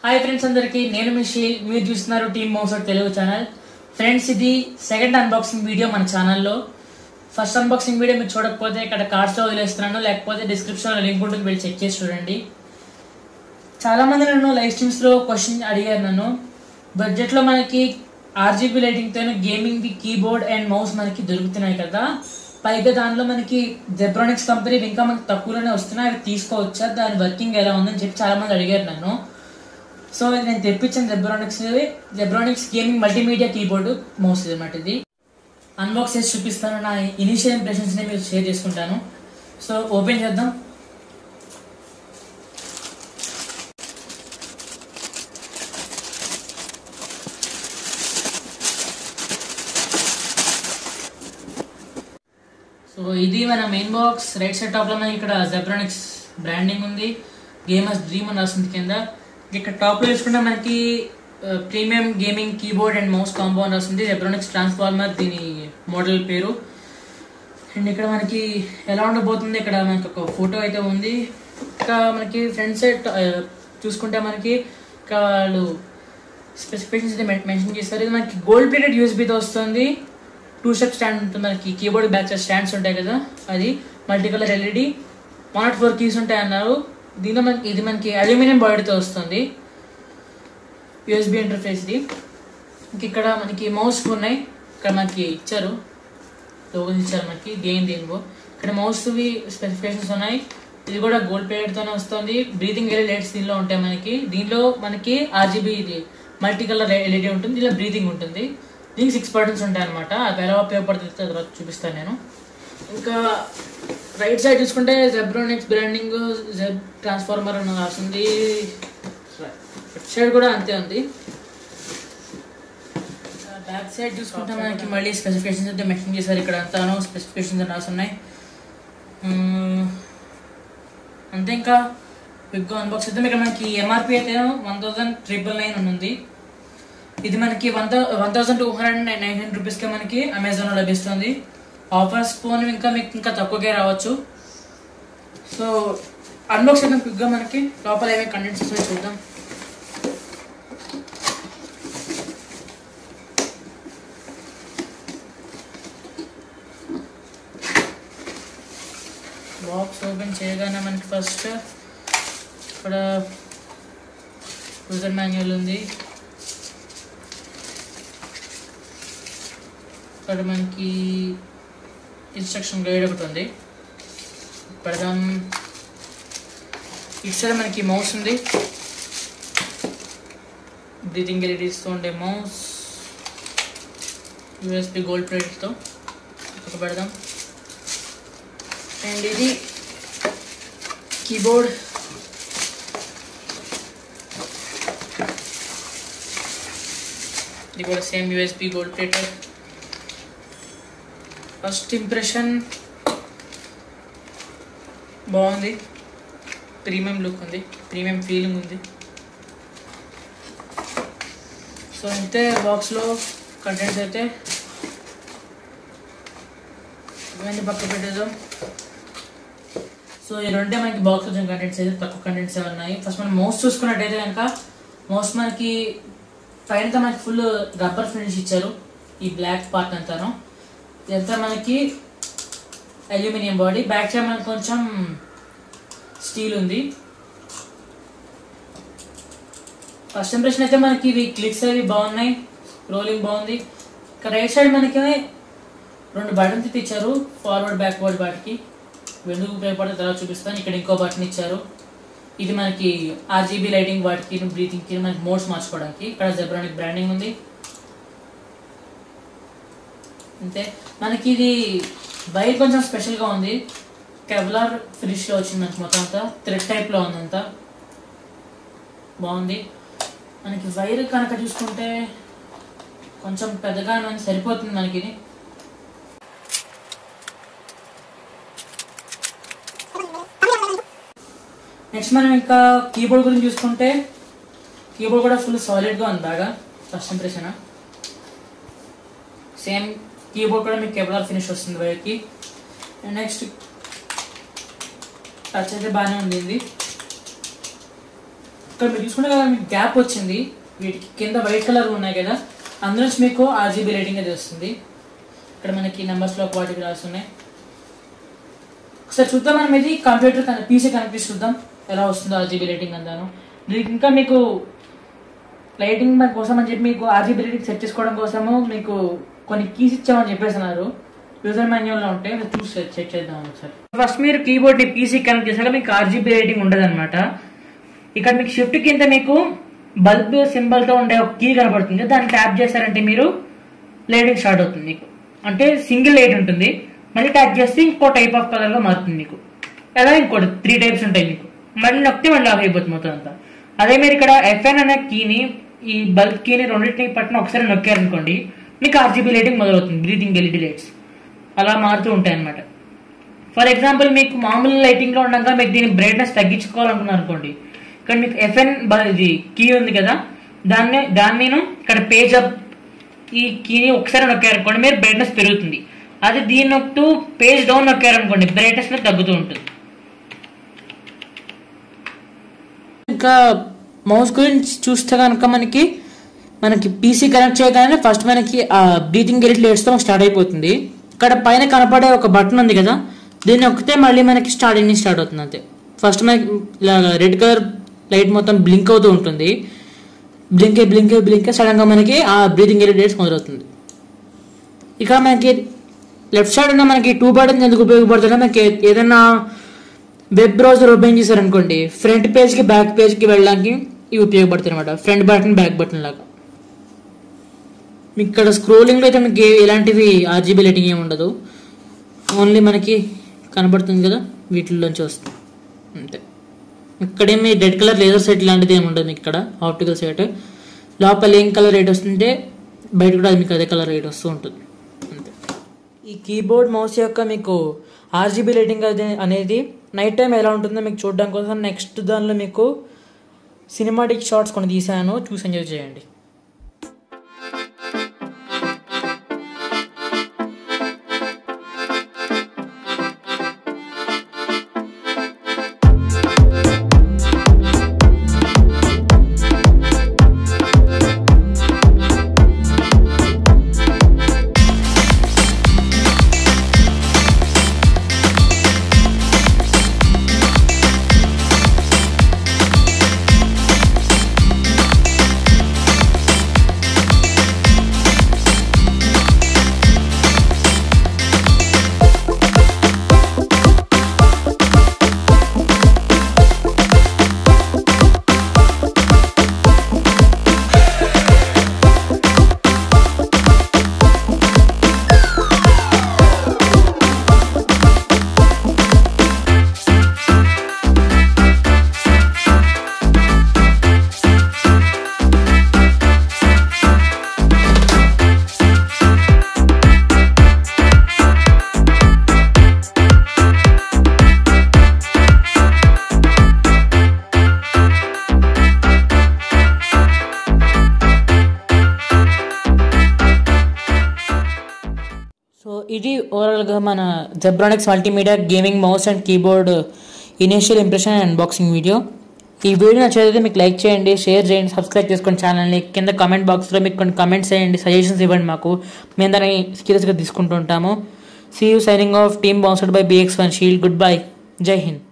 Hi friends అందరికి నేను మీ షీ మీరు చూస్తున్నారు team Mouser Telugu channel friends ఇది సెకండ్ అన్బాక్సింగ్ వీడియో మన ఛానల్లో ఫస్ట్ అన్బాక్సింగ్ వీడియో మీరు చూడకపోతే ఇక్కడ కార్డ్స్లో వదిలేస్తున్నాను లేకపోతే డిస్క్రిప్షన్లో లింక్ ఉంటుంది వెళ్ళి చెక్ చేసి చూడండి చాలా మంది నన్ను లైవ్ స్ట్రీమ్స్లో క్వశ్చన్ అడిగారు నన్ను బడ్జెట్లో మనకి ఆర్జీబీ లైటింగ్తో గేమింగ్ కీబోర్డ్ అండ్ మౌస్ మనకి దొరుకుతున్నాయి కదా పైగా దానిలో మనకి జెబ్రానిక్స్ కంపెనీ ఇంకా మనకి తక్కువలోనే వస్తున్నాయి అవి తీసుకోవచ్చా దాని వర్కింగ్ ఎలా ఉందని చెప్పి చాలా మంది అడిగారు నన్ను సో నేను తెప్పించిన Zebronics Zebronics gaming multimedia keyboard mouse అనమాట ఇది అన్బాక్స్ చేసి చూపిస్తాను నా ఇనిషియల్ ఇంప్రెషన్స్ని మీరు షేర్ చేసుకుంటాను సో ఓపెన్ చేద్దాం సో ఇది మన main box right side top లో మనకి ఇక్కడ జెబ్రానిక్స్ బ్రాండింగ్ ఉంది గేమర్స్ డ్రీమ్ అని రాస్తుంది కింద ఇక్కడ టాప్ లో చూసుకుంటే మనకి premium gaming keyboard and mouse combo అని వస్తుంది జెబ్రానిక్స్ ట్రాన్స్ఫార్మర్ దీని మోడల్ పేరు అండ్ ఇక్కడ మనకి ఎలా ఉండబోతుంది ఇక్కడ మనకి ఒక ఫోటో అయితే ఉంది ఇంకా మనకి ఫ్రంట్ సైడ్ చూసుకుంటే మనకి ఇక్కడ వాళ్ళు స్పెసిఫికేషన్స్ అయితే మెన్షన్ చేస్తారు ఇది మనకి గోల్డ్ ప్లేటెడ్ యూఎస్బీతో వస్తుంది టూ స్టెప్ స్టాండ్ ఉంటుంది మనకి కీబోర్డ్ బ్యాక్ సైడ్ స్టాండ్స్ ఉంటాయి కదా అది multi colour LED one four keys ఉంటాయి అన్నారు దీనిలో మనకి ఇది మనకి అల్యూమినియం బాడీతో వస్తుంది యూఎస్బి ఇంటర్ఫేస్ది ఇంక ఇక్కడ మనకి మౌస్ ఉన్నాయి ఇక్కడ మనకి ఇచ్చారు లోగోస్ ఇచ్చారు మనకి గెయిన్ దీనివో ఇక్కడ మౌస్వి స్పెసిఫికేషన్స్ ఉన్నాయి ఇది కూడా గోల్డ్ ప్లేట్తోనే వస్తుంది బ్రీతింగ్ ఎల్ఈ లైట్స్ దీనిలో ఉంటాయి మనకి దీనిలో మనకి ఆర్జీబీ ఇది మల్టీ కలర్ ఎల్ఈడి ఉంటుంది దీనిలో బ్రీతింగ్ ఉంటుంది దీనికి సిక్స్ బటన్స్ ఉంటాయి అనమాట అది ఎలా ఉపయోగపడుతుంది తర్వాత చూపిస్తాను నేను ఇంకా రైట్ సైడ్ చూసుకుంటే జెబ్రోనిక్స్ బ్రాండింగ్ జెబ్ ట్రాన్స్ఫార్మర్ అని రాస్తుంది లెఫ్ట్ సైడ్ కూడా అంతే ఉంది బ్యాక్ సైడ్ చూసుకుంటే మనకి మళ్ళీ స్పెసిఫికేషన్స్ అయితే మెన్షన్ చేశారు ఇక్కడ అంతాను స్పెసిఫికేషన్స్ అని రాసున్నాయి మ్మ్. అంతే ఇంకా బిగ్ అన్బాక్స్ అయితే ఇక్కడ మనకి ఎంఆర్పి అయితే వన్ థౌసండ్ ట్రిపుల్ నైన్ అని ఉంది ఇది మనకి వన్ థౌ one thousand two hundred nine hundred రూపీస్కి మనకి అమెజాన్లో లభిస్తుంది ఆఫర్స్ ఫోన్ ఇంకా మీకు ఇంకా తక్కువకే రావచ్చు సో అన్బాక్స్ చేద్దాం క్విక్గా మనకి లోపల ఏమేమి కంటెంట్స్ వస్తాయో చూద్దాం బాక్స్ ఓపెన్ చేయగానే మనకి ఫస్ట్ ఇక్కడ యూజర్ మాన్యువల్ ఉంది ఇక్కడ మనకి ఇన్స్ట్రక్షన్ గైడ్ ఒకటి ఉంది పెడదాం ఇటు సైడ్ మనకి మౌస్ ఉంది బ్రీతింగ్ ఎల్ఈడీస్తో ఉండే మౌస్ యూఎస్బి గోల్డ్ ప్లేట్తో ఒక పెడదాం అండ్ ఇది కీబోర్డ్ ఇది కూడా same USB gold plater first impression బాగుంది ప్రీమియం లుక్ ఉంది ప్రీమియం ఫీలింగ్ ఉంది సో ఇంతే బాక్స్లో కంటెంట్స్ అయితే ఇవన్నీ పక్క పెట్టేద్దాం సో ఈ రెండే మనకి బాక్స్ వచ్చిన కంటెంట్స్ అయితే తక్కువ కంటెంట్స్ ఉన్నాయి ఫస్ట్ మనం మౌస్ చూసుకున్నట్టయితే కనుక మౌస్ మనకి పైన మనకి ఫుల్ రబ్బర్ ఫినిష్ ఇచ్చారు ఈ బ్లాక్ పార్ట్ అంతాను ఇదంతా మనకి అల్యూమినియం బాడీ బ్యాక్ సైడ్ మనకి కొంచెం స్టీల్ ఉంది ఫస్ట్ ఇంప్రెషన్ అయితే మనకి ఇవి క్లిక్స్ అవి బాగున్నాయి రోలింగ్ బాగుంది ఇక్కడ రైట్ సైడ్ మనకి రెండు బటన్స్ అయితే ఇచ్చారు ఫార్వర్డ్ బ్యాక్వర్డ్ వాటికి ఎందుకు ఉపయోగపడే తర్వాత చూపిస్తాను ఇక్కడ ఇంకో బటన్ ఇచ్చారు ఇది మనకి ఆర్జీబీ లైటింగ్ వాటికి బ్రీతింగ్కి మనకి మోడ్స్ మార్చుకోవడానికి ఇక్కడ జెబ్రానిక్ బ్రాండింగ్ ఉంది అంతే మనకి ఇది వైర్ కొంచెం స్పెషల్గా ఉంది కెవ్లార్ ఫినిష్లో వచ్చింది మనకి మొత్తం అంతా థ్రెడ్ టైప్లో ఉందంతా బాగుంది మనకి వైర్ కనుక చూసుకుంటే కొంచెం పెద్దగా మనకి సరిపోతుంది మనకి ఇది నెక్స్ట్ మనం ఇంకా కీబోర్డ్ గురించి చూసుకుంటే కీబోర్డ్ కూడా ఫుల్ సాలిడ్గా ఉంది బాగా ఫస్ట్ ఇంప్రెషన్ సేమ్ కీబోర్డ్ కూడా మీకు కెబులర్ ఫినిష్ వస్తుంది వైర్కి అండ్ నెక్స్ట్ టచ్ అయితే బాగానే ఉంది ఇది ఇక్కడ మీరు చూసుకుంటే కదా మీకు గ్యాప్ వచ్చింది వీటికి కింద వైట్ కలర్ ఉన్నాయి కదా అందులో నుంచి మీకు ఆర్జీబీ రేటింగ్ అది వస్తుంది ఇక్కడ మనకి నెంబర్స్లో వాటికి రాస్తున్నాయి ఒకసారి చూద్దాం మనం ఇది కంప్యూటర్ కన పీసీ కనెక్ట్ చేసి చూద్దాం ఎలా వస్తుందో ఆర్జీబీ రేటింగ్ అంతాను దీనికి ఇంకా మీకు లైటింగ్ మన కోసం అని చెప్పి మీకు ఆర్జీబీ రేటింగ్ సెట్ చేసుకోవడం కోసము మీకు కొన్ని కీస్ ఇచ్చామని చెప్పేస్తున్నారు యూజర్ మాన్యువల్ లో ఉంటే మీరు చూసి చెక్ చేద్దాం ఒకసారి ఫస్ట్ మీరు కీబోర్డ్ ని పీసీ కనెక్ట్ చేశాక మీకు ఆర్జీబీ రేటింగ్ ఉండదు ఇక్కడ మీకు షిఫ్ట్ కింద మీకు బల్బ్ సింబల్ తో ఉండే ఒక కీ కనబడుతుంది దాన్ని ట్యాప్ చేశారంటే మీరు లైటింగ్ స్టార్ట్ అవుతుంది మీకు అంటే సింగిల్ లైట్ ఉంటుంది మళ్ళీ ట్యాప్ చేస్తే ఇంకో టైప్ ఆఫ్ కలర్ గా మారుతుంది మీకు అలా ఇంకోటి త్రీ టైప్స్ ఉంటాయి మీకు మళ్ళీ నొక్కితే మళ్ళీ ఆఫ్ అయిపోతుంది మొత్తం అంతా అదే మీరు ఇక్కడ ఎఫ్ఎన్ అనే కీని ఈ బల్బ్ కీని రెండింటిని పట్టిన ఒకసారి నొక్కారనుకోండి మీకు ఆర్జీబీ లైటింగ్ మొదలవుతుంది బ్రీతింగ్ ఎల్ఈడి లైట్స్ అలా మారుతూ ఉంటాయి అన్నమాట ఫర్ ఎగ్జాంపుల్ మీకు మామూలు లైటింగ్ లో ఉండగా మీకు దీని బ్రైట్నెస్ తగ్గించుకోవాలనుకున్నారు అనుకోండి ఇక్కడ మీకు ఎఫ్ఎన్ ఇది కీ ఉంది కదా దాన్ని దాన్ని నేను ఇక్కడ పేజ్ అప్ ఈ కీని ఒకసారి నొక్కారనుకోండి మీరు బ్రైట్నెస్ పెరుగుతుంది అది దీన్ని నొక్కుతూ పేజ్ డౌన్ నొక్కారనుకోండి బ్రైట్నెస్ తగ్గుతూ ఉంటుంది ఇంకా మౌస్ గురించి చూస్తే కనుక మనకి మనకి పీసీ కనెక్ట్ చేయగానే ఫస్ట్ మనకి ఆ బ్రీతింగ్ ఎలిట్ లేట్స్తో స్టార్ట్ అయిపోతుంది ఇక్కడ పైన కనపడే ఒక బటన్ ఉంది కదా దీన్ని నొక్కితే మళ్ళీ మనకి స్టార్టింగ్ నుంచి స్టార్ట్ అవుతుంది అంతే ఫస్ట్ మనకి ఇలా రెడ్ కలర్ లైట్ మొత్తం బ్లింక్ అవుతూ ఉంటుంది బ్లింకే బ్లింకే బ్లింకే సడన్గా మనకి ఆ బ్రీతింగ్ ఎలిట్ లేట్స్ మొదలవుతుంది ఇక మనకి లెఫ్ట్ సైడ్ ఉన్న మనకి టూ బటన్స్ ఎందుకు ఉపయోగపడుతుంటే మనకి ఏదైనా వెబ్ బ్రౌజర్ ఓపెన్ చేశారనుకోండి ఫ్రంట్ పేజ్కి బ్యాక్ పేజ్కి వెళ్ళడానికి ఇవి ఉపయోగపడతాయి అనమాట ఫ్రంట్ బటన్ బ్యాక్ బటన్ లాగా మీకు ఇక్కడ స్క్రోలింగ్లో అయితే మనకి ఎలాంటివి ఆర్జీబీ లైటింగ్ ఏమి ఉండదు ఓన్లీ మనకి కనబడుతుంది కదా వీటిల్లోంచి వస్తుంది అంతే ఇక్కడేమి రెడ్ కలర్ లేజర్ సెట్ లాంటిది ఏమి ఉండదు మీకు ఇక్కడ ఆప్టికల్ సెట్ లోపల ఏం కలర్ రేట్ వస్తుంటే బయట కూడా అది మీకు అదే కలర్ రేట్ వస్తూ ఉంటుంది అంతే ఈ కీబోర్డ్ మౌస్ యొక్క మీకు ఆర్జీబీ రేటింగ్ అది అనేది నైట్ టైం ఎలా ఉంటుందో మీకు చూడడం కోసం నెక్స్ట్ దానిలో మీకు సినిమాటిక్ షార్ట్స్ కొన్ని తీసాను చూసి ఎంజాయ్ చేయండి సో ఇది ఓవరాల్గా మన Zebronics multimedia gaming mouse and keyboard initial impression and unboxing video ఈ వీడియో నచ్చితే మీకు లైక్ చేయండి షేర్ చేయండి సబ్స్క్రైబ్ చేసుకొని ఛానల్ని కింద కామెంట్ బాక్స్లో మీకు కొన్ని కామెంట్స్ చేయండి సజెషన్స్ ఇవ్వండి మాకు మేము దాన్ని సీరియస్గా తీసుకుంటూ ఉంటాము see you signing off team బౌన్సర్డ్ by BX one shield goodbye జై హింద్